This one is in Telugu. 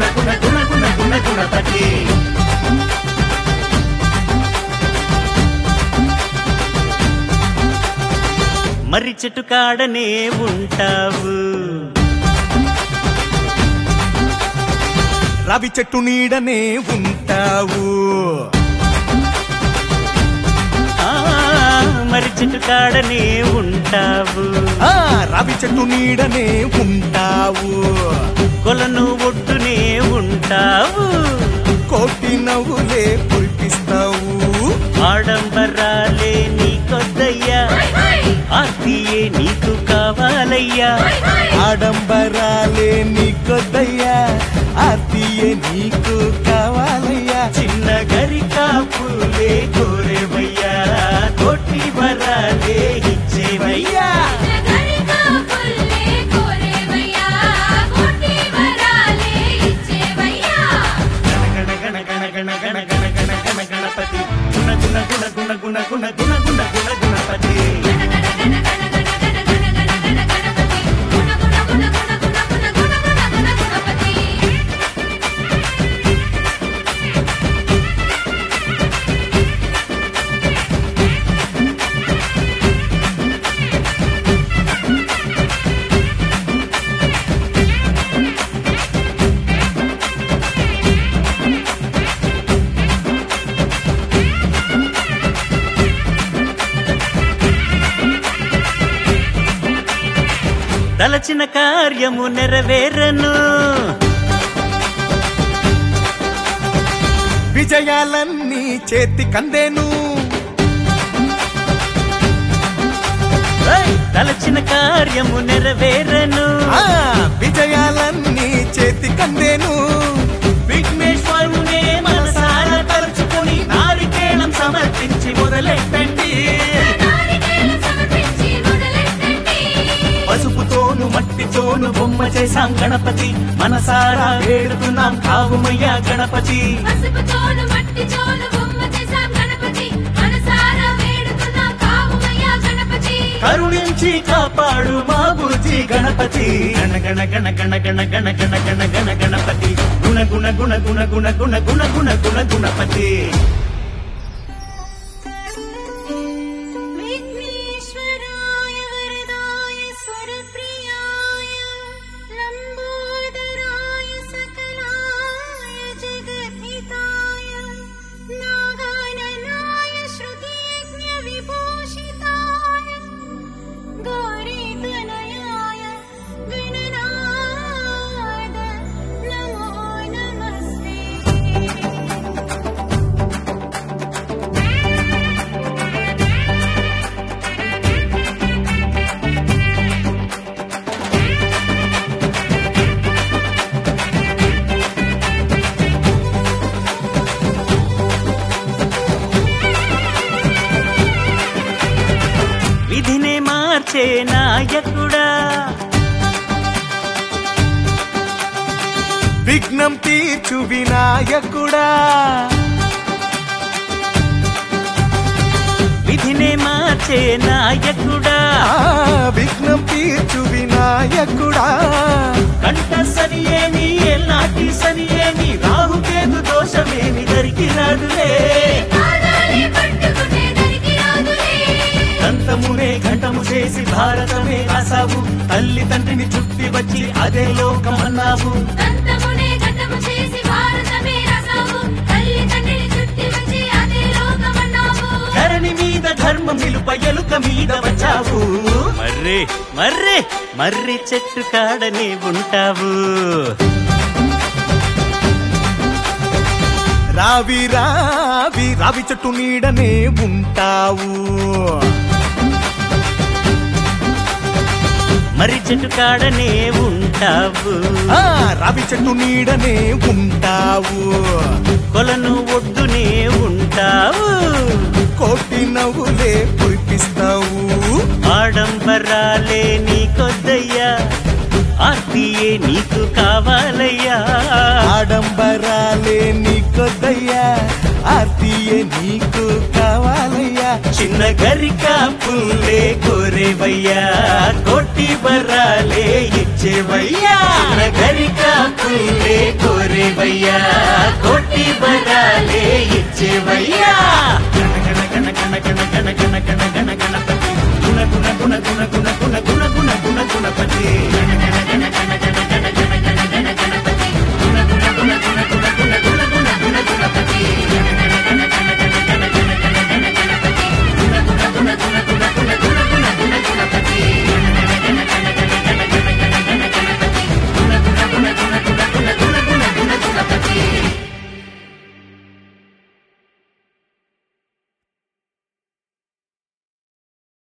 గుణ గుణ గుణ గుణ గుణపతి మర్రి చెట్టు కాడనే ఉంటావు రవి చెట్టు నీడనే ఉంటావు ఆ, మర్రి చెట్టు కాడనే ఉంటావు ఆ రవి చెట్టు నీడనే ఉంటావు కొలను ఒడ్డునే ఉంటావు కోటి నవ్వులే కురిపిస్తావు ఆడంబరాలే నీకొద్దయ్యా ఆర్తియే నీకు కావాలయ్యా ఆడంబరాలే నీకొద్దయ్యా ఆర్తియే నీకు కావాలయ్యా చిన్న గరికా పూలే కోరేవయ్యా కోటి వరాలే ఇచ్చేవయ్యా నగరికా పుల్లే కోరేవయ్యా కోటి వరాలే ఇచ్చేవయ్యా గణ గణ గణ గణ గణ గణ గణ గణ గణపతి గుణ గుణ గుణ గుణ గుణ గుణ గుణ గుణ గుణ గుణపతి గణ గణ గణ గణ గణ గణ గణ గణ గణ గణపతి గుణ గుణ గుణ గుణ గుణ గుణ గుణ గుణ గుణ గణపతి తలచిన కార్యము నెరవేరను విజయాలన్నీ చేతి కందేను ఏయ్! తలచిన కార్యము నెరవేరను ఆ విజయాలన్నీ చేతి కందేను విఘ్నేశ్వరునే మనసారా తలుచుకొని నారికేళం సమర్పించి మొదలెట్టండి నారికేళం సమర్పించి మొదలెట్టండి పసుపుతోను మట్టితోను బొమ్మ చేశాం గణపతి మనసారా వేడుతున్నాం కావుమయ్యా గణపతి పసుపుతోను మట్టితోను బొమ్మ చేశాం గణపతి మనసారా వేడుకున్నాం కావుమయ్యా గణపతి కరుణించి కాపాడు మా బుజ్జి గణపతి గణ గణ గణ గణ గణ గణ గణ గణ గణ గణపతి గుణ గుణ గుణ గుణ గుణ గుణ గుణ గుణ గుణ గుణపతి विघ्नेश्वराय वरदाय स्वरप्रियाय लम्बोदराय सकलाय जगद्धिताय नागाननाय श्रुतियज्ञविभूषिताय गौरीतनयाय गणनाद नमो नमस्ते విధినే మార్చే నాయకుడా విఘ్నం తీర్చు వినాయకుడా విధినే మార్చే నాయకుడా ఆ విఘ్నం తీర్చు వినాయకుడా కంట సని ఏమి ఎల్నాటి సని ఏమి రాహుకేతు దోషమేమి దరికి రాదులే పాదాలే పట్టుకునే దరికి రాదులే దంతమునే ఘంటము చేసి భారతమే రాసావు తల్లి తండ్రిని చుట్టి వచ్చి అదే లోకమన్నావు దంతమునే ఘట్టము చేసి భారతమే రసావు తల్లి తండ్రిని చుట్టి వచ్చి అదే లోకమన్నావు ధరణి మీద ధర్మం నిలుప ఎలుక మీద వచ్చావు మర్రి మర్రి మర్రి చెట్టు కాడనే ఉంటావు రావి రావి రావి చెట్టు నీడనే ఉంటావు మర్రి చెట్టు కాడనే ఉంటావు ఆ రావి చెట్టు నీడనే ఉంటావు కొలను ఒడ్డునే ఉంటావు కోటి నవ్వులే కురిపిస్తావు ఆడంబరాలే నీకొద్దయ్యా ఆర్తియే నీకు కావాలయ్యా ఆడంబరాలే నీకొద్దయ్యా ఆర్తియే నీకు కావాలయ్యా చిన్న గరిక పుల్లే కోరేవయ్యా కోటి బరాలే ఇచ్చేవయ్యా చిన్న గరిక పుల్లే కోరే ఇచ్చేవయ్యా కోటి వరాలే ఇచ్చేవయ్యా గణ గణ గణ గణ గణ గణ గణ గణ గణ గణపతి గుణ గుణ గుణ గుణ గుణ గుణ గుణ